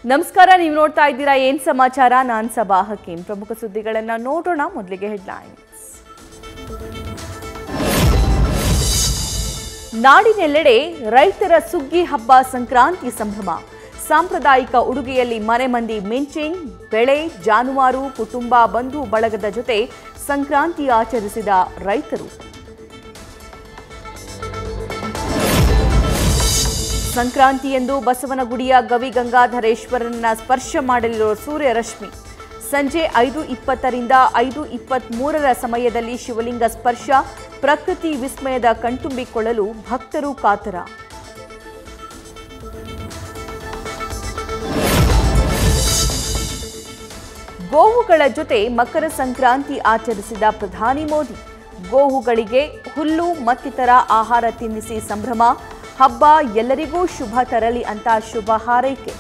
ನಮಸ್ಕಾರ ನೀವು ನೋಡ್ತಾ ಇದ್ದೀರಾ ಏನ್ ಸಮಾಚಾರ ನಾನ್ ಸಬಾ ಹಕೀಂ ಪ್ರಮುಖ ಸುದ್ದಿಗಳನ್ನ ನೋಡೋಣ ಮೊದಲಿಗೆ ಹೆಡ್ಲೈನ್ಸ್ ನಾಡಿನೆಲ್ಲೆಡೆ ರೈತರ ಸುಗ್ಗಿ ಹಬ್ಬ ಸಂಕ್ರಾಂತಿ ಸಂಭ್ರಮ ಸಾಂಪ್ರದಾಯಿಕ ಉಡುಗೆಯಲ್ಲಿ ಮನೆ ಮಂದಿ ಮಿಂಚಿಂಗ್ ಬೆಳೆ ಜಾನುವಾರು ಕುಟುಂಬ ಬಂಧು ಬಳಗದ ಜೊತೆ ಸಂಕ್ರಾಂತಿ ಆಚರಿಸಿದ ರೈತರು ಸಂಕ್ರಾಂತಿಯಂದು ಬಸವನಗುಡಿಯ ಗವಿ ಗಂಗಾಧರೇಶ್ವರನ ಸ್ಪರ್ಶ ಮಾಡಲಿರುವ ಸೂರ್ಯರಶ್ಮಿ ಸಂಜೆ ಐದು ಇಪ್ಪತ್ತರಿಂದ ಐದು ಇಪ್ಪತ್ಮೂರರ ಸಮಯದಲ್ಲಿ ಶಿವಲಿಂಗ ಸ್ಪರ್ಶ ಪ್ರಕೃತಿ ವಿಸ್ಮಯದ ಕಣ್ತುಂಬಿಕೊಳ್ಳಲು ಭಕ್ತರು ಕಾತರ ಗೋವುಗಳ ಜೊತೆ ಮಕರ ಸಂಕ್ರಾಂತಿ ಆಚರಿಸಿದ ಪ್ರಧಾನಿ ಮೋದಿ ಗೋವುಗಳಿಗೆ ಹುಲ್ಲು ಮತ್ತಿತರ ಆಹಾರ ತಿನ್ನಿಸಿ ಸಂಭ್ರಮ ಹಬ್ಬ ಎಲ್ಲರಿಗೂ ಶುಭ ತರಲಿ ಅಂತ ಶುಭ ಹಾರೈಕೆ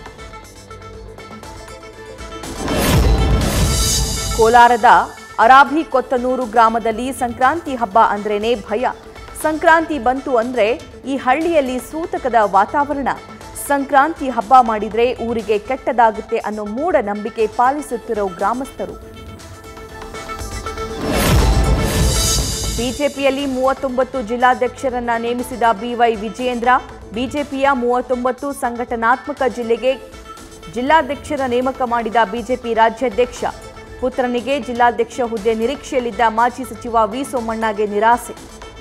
ಕೋಲಾರದ ಅರಾಭಿ ಕೊತ್ತನೂರು ಗ್ರಾಮದಲ್ಲಿ ಸಂಕ್ರಾಂತಿ ಹಬ್ಬ ಅಂದ್ರೇನೆ ಭಯ ಸಂಕ್ರಾಂತಿ ಬಂತು ಅಂದ್ರೆ ಈ ಹಳ್ಳಿಯಲ್ಲಿ ಸೂತಕದ ವಾತಾವರಣ ಸಂಕ್ರಾಂತಿ ಹಬ್ಬ ಮಾಡಿದ್ರೆ ಊರಿಗೆ ಕೆಟ್ಟದಾಗುತ್ತೆ ಅನ್ನೋ ಮೂಢನಂಬಿಕೆ ಪಾಲಿಸುತ್ತಿರೋ ಗ್ರಾಮಸ್ಥರು ಬಿಜೆಪಿಯಲ್ಲಿ ಮೂವತ್ತೊಂಬತ್ತು ಜಿಲ್ಲಾಧ್ಯಕ್ಷರನ್ನ ನೇಮಿಸಿದ ಬಿವೈ ವಿಜಯೇಂದ್ರ ಬಿಜೆಪಿಯ ಮೂವತ್ತೊಂಬತ್ತು ಸಂಘಟನಾತ್ಮಕ ಜಿಲ್ಲೆಗೆ ಜಿಲ್ಲಾಧ್ಯಕ್ಷರ ನೇಮಕ ಮಾಡಿದ ಬಿಜೆಪಿ ರಾಜ್ಯಾಧ್ಯಕ್ಷ ಪುತ್ರನಿಗೆ ಜಿಲ್ಲಾಧ್ಯಕ್ಷ ಹುದ್ದೆ ನಿರೀಕ್ಷೆಯಲ್ಲಿದ್ದ ಮಾಜಿ ಸಚಿವ ವಿ ಸೋಮಣ್ಣಗೆ ನಿರಾಸೆ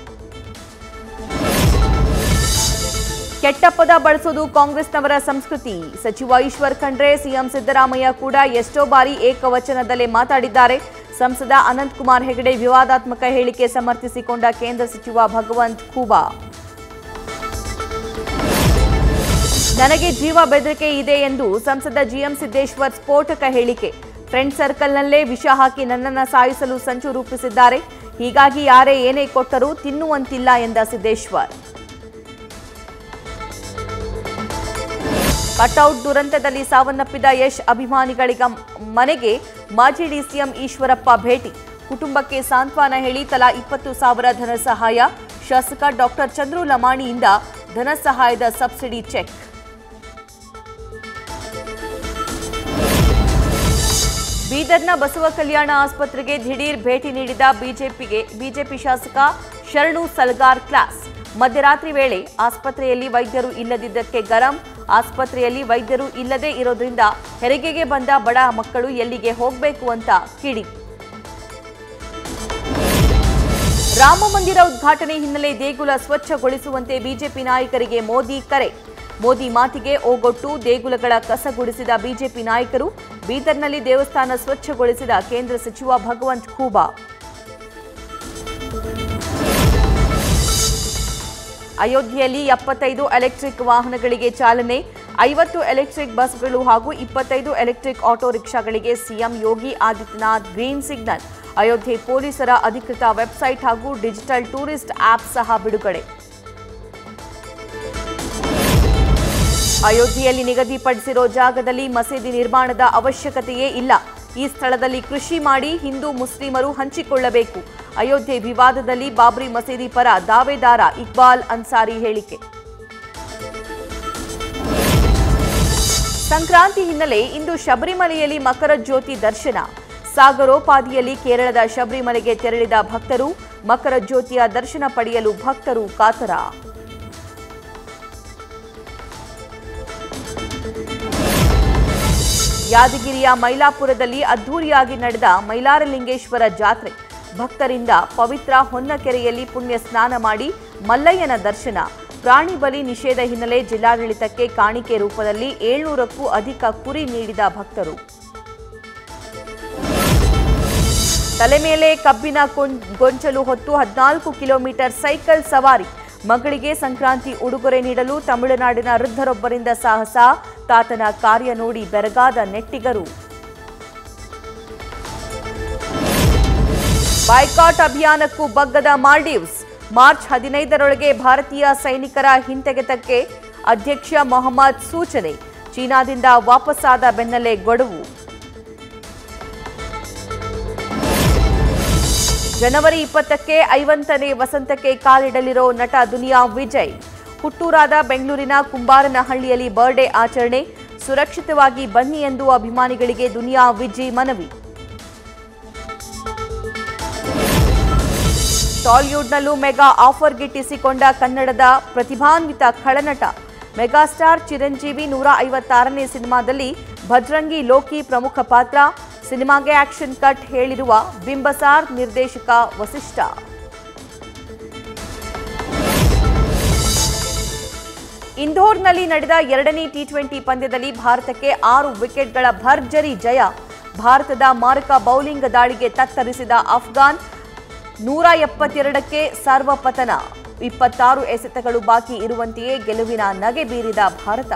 ಕೆಟ್ಟ ಪದ ಬಳಸೋದು ಕಾಂಗ್ರೆಸ್ನವರ ಸಂಸ್ಕೃತಿ ಸಚಿವ ಈಶ್ವರ್ ಖಂಡ್ರೆ ಸಿಎಂ ಸಿದ್ದರಾಮಯ್ಯ ಕೂಡ ಎಷ್ಟೋ ಬಾರಿ ಏಕವಚನದಲ್ಲೇ ಮಾತಾಡಿದ್ದಾರೆ ಸಂಸದ ಅನಂತ್ ಕುಮಾರ್ ಹೆಗಡೆ ವಿವಾದಾತ್ಮಕ ಹೇಳಿಕೆ ಸಮರ್ಥಿಸಿಕೊಂಡ ಕೇಂದ್ರ ಸಚಿವ ಭಗವಂತ್ ಖೂಬಾ ನನಗೆ ಜೀವ ಬೆದರಿಕೆ ಇದೆ ಎಂದು ಸಂಸದ ಜಿಎಂ ಸಿದ್ದೇಶ್ವರ್ ಸ್ಫೋಟಕ ಹೇಳಿಕೆ ಫ್ರೆಂಡ್ ಸರ್ಕಲ್ನಲ್ಲೇ ವಿಷ ಹಾಕಿ ನನ್ನನ್ನು ಸಾಯಿಸಲು ಸಂಚು ರೂಪಿಸಿದ್ದಾರೆ ಹೀಗಾಗಿ ಯಾರೇ ಏನೇ ಕೊಟ್ಟರೂ ತಿನ್ನುವಂತಿಲ್ಲ ಎಂದ ಸಿದ್ದೇಶ್ವರ್ ಕಟೌಟ್ ದುರಂತದಲ್ಲಿ ಸಾವನ್ನಪ್ಪಿದ ಯಶ್ ಅಭಿಮಾನಿಗಳಿಗ ಮನೆಗೆ ಮಾಜಿ ಡಿಸಿಎಂ ಈಶ್ವರಪ್ಪ ಭೇಟಿ ಕುಟುಂಬಕ್ಕೆ ಸಾಂತ್ವನ ಹೇಳಿ ತಲಾ ಇಪ್ಪತ್ತು ಸಾವಿರ ಧನ ಸಹಾಯ ಶಾಸಕ ಡಾಕ್ಟರ್ ಚಂದ್ರು ಲಮಾಣಿಯಿಂದ ಧನ ಸಹಾಯದ ಸಬ್ಸಿಡಿ ಚೆಕ್ ಬೀದರ್ನ ಬಸವ ಕಲ್ಯಾಣ ಆಸ್ಪತ್ರೆಗೆ ದಿಢೀರ್ ಭೇಟಿ ನೀಡಿದ ಬಿಜೆಪಿಗೆ ಬಿಜೆಪಿ ಶಾಸಕ ಶರಣು ಸಲ್ಗಾರ್ ಕ್ಲಾಸ್ ಮಧ್ಯರಾತ್ರಿ ವೇಳೆ ಆಸ್ಪತ್ರೆಯಲ್ಲಿ ವೈದ್ಯರು ಇಲ್ಲದಿದ್ದಕ್ಕೆ ಗರಂ ಆಸ್ಪತ್ರೆಯಲ್ಲಿ ವೈದ್ಯರು ಇಲ್ಲದೇ ಇರೋದ್ರಿಂದ ಹೆರಿಗೆಗೆ ಬಂದ ಬಡ ಮಕ್ಕಳು ಎಲ್ಲಿಗೆ ಹೋಗಬೇಕು ಅಂತ ಕಿಡಿ ರಾಮ ಮಂದಿರ ಉದ್ಘಾಟನೆ ಹಿನ್ನೆಲೆ ದೇಗುಲ ಸ್ವಚ್ಛಗೊಳಿಸುವಂತೆ ಬಿಜೆಪಿ ನಾಯಕರಿಗೆ ಮೋದಿ ಕರೆ ಮೋದಿ ಮಾತಿಗೆ ಓಗೊಟ್ಟು ದೇಗುಲಗಳ ಕಸಗುಡಿಸಿದ ಬಿಜೆಪಿ ನಾಯಕರು ಬೀದರ್ನಲ್ಲಿ ದೇವಸ್ಥಾನ ಸ್ವಚ್ಛಗೊಳಿಸಿದ ಕೇಂದ್ರ ಸಚಿವ ಭಗವಂತ್ ಖೂಬಾ ಅಯೋಧ್ಯೆಯಲ್ಲಿ ಎಪ್ಪತ್ತೈದು ಎಲೆಕ್ಟ್ರಿಕ್ ವಾಹನಗಳಿಗೆ ಚಾಲನೆ ಐವತ್ತು ಎಲೆಕ್ಟ್ರಿಕ್ ಬಸ್ಗಳು ಹಾಗೂ ಇಪ್ಪತ್ತೈದು ಎಲೆಕ್ಟ್ರಿಕ್ ಆಟೋ ರಿಕ್ಷಾಗಳಿಗೆ CM Yogi Adityanath green signal Ayodhya ಪೊಲೀಸರ ಅಧಿಕೃತ ವೆಬ್ಸೈಟ್ ಹಾಗೂ ಡಿಜಿಟಲ್ ಟೂರಿಸ್ಟ್ ಆಪ್ ಸಹ ಬಿಡುಗಡೆ ಅಯೋಧ್ಯೆಯಲ್ಲಿ ನಿಗದಿಪಡಿಸಿರೋ ಜಾಗದಲ್ಲಿ ಮಸೀದಿ ನಿರ್ಮಾಣದ ಅವಶ್ಯಕತೆಯೇ ಇಲ್ಲ ಈ ಸ್ಥಳದಲ್ಲಿ ಕೃಷಿ ಮಾಡಿ ಹಿಂದೂ ಮುಸ್ಲಿಮರು ಹಂಚಿಕೊಳ್ಳಬೇಕು ಅಯೋಧ್ಯೆ ವಿವಾದದಲ್ಲಿ ಬಾಬ್ರಿ ಮಸೀದಿ ಪರ ದಾವೆದಾರ ಇಕ್ಬಾಲ್ ಅನ್ಸಾರಿ ಹೇಳಿಕೆ ಸಂಕ್ರಾಂತಿ ಹಿನ್ನೆಲೆ ಇಂದು ಶಬರಿಮಲೆಯಲ್ಲಿ ಮಕರ ಜ್ಯೋತಿ ದರ್ಶನ ಸಾಗರೋಪಾದಿಯಲ್ಲಿ ಕೇರಳದ ಶಬರಿಮಲೆಗೆ ತೆರಳಿದ ಭಕ್ತರು ಮಕರ ಜ್ಯೋತಿಯ ದರ್ಶನ ಪಡೆಯಲು ಭಕ್ತರು ಕಾತರ ಯಾದಗಿರಿಯ ಮೈಲಾಪುರದಲ್ಲಿ ಅದ್ದೂರಿಯಾಗಿ ನಡೆದ ಮೈಲಾರಲಿಂಗೇಶ್ವರ ಜಾತ್ರೆ ಭಕ್ತರಿಂದ ಪವಿತ್ರ ಹೊನ್ನಕೆರೆಯಲ್ಲಿ ಪುಣ್ಯ ಸ್ನಾನ ಮಾಡಿ ಮಲ್ಲಯ್ಯನ ದರ್ಶನ ಪ್ರಾಣಿ ಬಲಿ ನಿಷೇಧ ಹಿನ್ನೆಲೆ ಜಿಲ್ಲಾಡಳಿತಕ್ಕೆ ಕಾಣಿಕೆ ರೂಪದಲ್ಲಿ ಏಳ್ನೂರಕ್ಕೂ ಅಧಿಕ ಕುರಿ ನೀಡಿದ ಭಕ್ತರು ತಲೆ ಮೇಲೆ ಕಬ್ಬಿನ ಕೊಂ- ಗೊಂಚಲು ಹೊತ್ತು ಹದಿನಾಲ್ಕು ಕಿಲೋಮೀಟರ್ ಸೈಕಲ್ ಸವಾರಿ ಮಗಳಿಗೆ ಸಂಕ್ರಾಂತಿ ಉಡುಗೊರೆ ನೀಡಲು ತಮಿಳುನಾಡಿನ ವೃದ್ಧರೊಬ್ಬರಿಂದ ಸಾಹಸ ತಾತನ ಕಾರ್ಯ ನೋಡಿ ಬೆರಗಾದ ನೆಟ್ಟಿಗರು ಬಾಯ್ಕಾಟ್ ಅಭಿಯಾನಕ್ಕೂ ಬಗ್ಗದ ಮಾಲ್ಡೀವ್ಸ್ ಮಾರ್ಚ್ ಹದಿನೈದರೊಳಗೆ ಭಾರತೀಯ ಸೈನಿಕರ ಹಿಂತೆಗೆತಕ್ಕೆ ಅಧ್ಯಕ್ಷ ಮೊಹಮ್ಮದ್ ಸೂಚನೆ ಚೀನಾದಿಂದ ವಾಪಸ್ಸಾದ ಬೆನ್ನಲ್ಲೇ ಗೊಡವು ಜನವರಿ ಇಪ್ಪತ್ತಕ್ಕೆ ಐವತ್ತನೇ ವಸಂತಕ್ಕೆ ಕಾಲಿಡಲಿರೋ ನಟ ದುನಿಯಾ ವಿಜಯ್ ಹುಟ್ಟೂರಾದ ಬೆಂಗಳೂರಿನ ಕುಂಬಾರನಹಳ್ಳಿಯಲ್ಲಿ ಬರ್ಡೇ ಆಚರಣೆ ಸುರಕ್ಷಿತವಾಗಿ ಬನ್ನಿ ಎಂದು ಅಭಿಮಾನಿಗಳಿಗೆ ದುನಿಯಾ ವಿಜಿ ಮನವಿ ಟಾಲಿವುಡ್ನಲ್ಲೂ ಮೆಗಾ ಆಫರ್ ಗಿಟ್ಟಿಸಿಕೊಂಡ ಕನ್ನಡದ ಪ್ರತಿಭಾನ್ವಿತ ಖಳನಟ ಮೆಗಾಸ್ಟಾರ್ ಚಿರಂಜೀವಿ ನೂರ ಐವತ್ತಾರನೇ ಸಿನಿಮಾದಲ್ಲಿ ಭದ್ರಂಗಿ ಲೋಕಿ ಪ್ರಮುಖ ಪಾತ್ರ ಸಿನಿಮಾಗೆ ಆಕ್ಷನ್ ಕಟ್ ಹೇಳಿರುವ ಬಿಂಬಸಾರ್ ನಿರ್ದೇಶಕ ವಸಿಷ್ಠ ಇಂದೋರ್ನಲ್ಲಿ ನಡೆದ ಎರಡನೇ ಟಿ ಟ್ವೆಂಟಿ ಪಂದ್ಯದಲ್ಲಿ ಭಾರತಕ್ಕೆ ಆರು ವಿಕೆಟ್ಗಳ ಭರ್ಜರಿ ಜಯ ಭಾರತದ ಮಾರಕ ಬೌಲಿಂಗ್ ದಾಳಿಗೆ ತತ್ತರಿಸಿದ ಅಫ್ಘಾನ್ ನೂರ ಎಪ್ಪತ್ತೆರಡಕ್ಕೆ ಸರ್ವಪತನ ಇಪ್ಪತ್ತಾರು ಎಸೆತಗಳು ಬಾಕಿ ಇರುವಂತೆಯೇ ಗೆಲುವಿನ ನಗೆ ಬೀರಿದ ಭಾರತ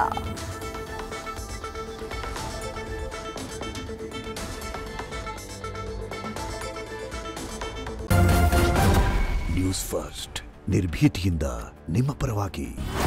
ನ್ಯೂಸ್ ಫಸ್ಟ್ ನಿರ್ಭೀತಿಯಿಂದ ನಿಮ್ಮ ಪರವಾಗಿ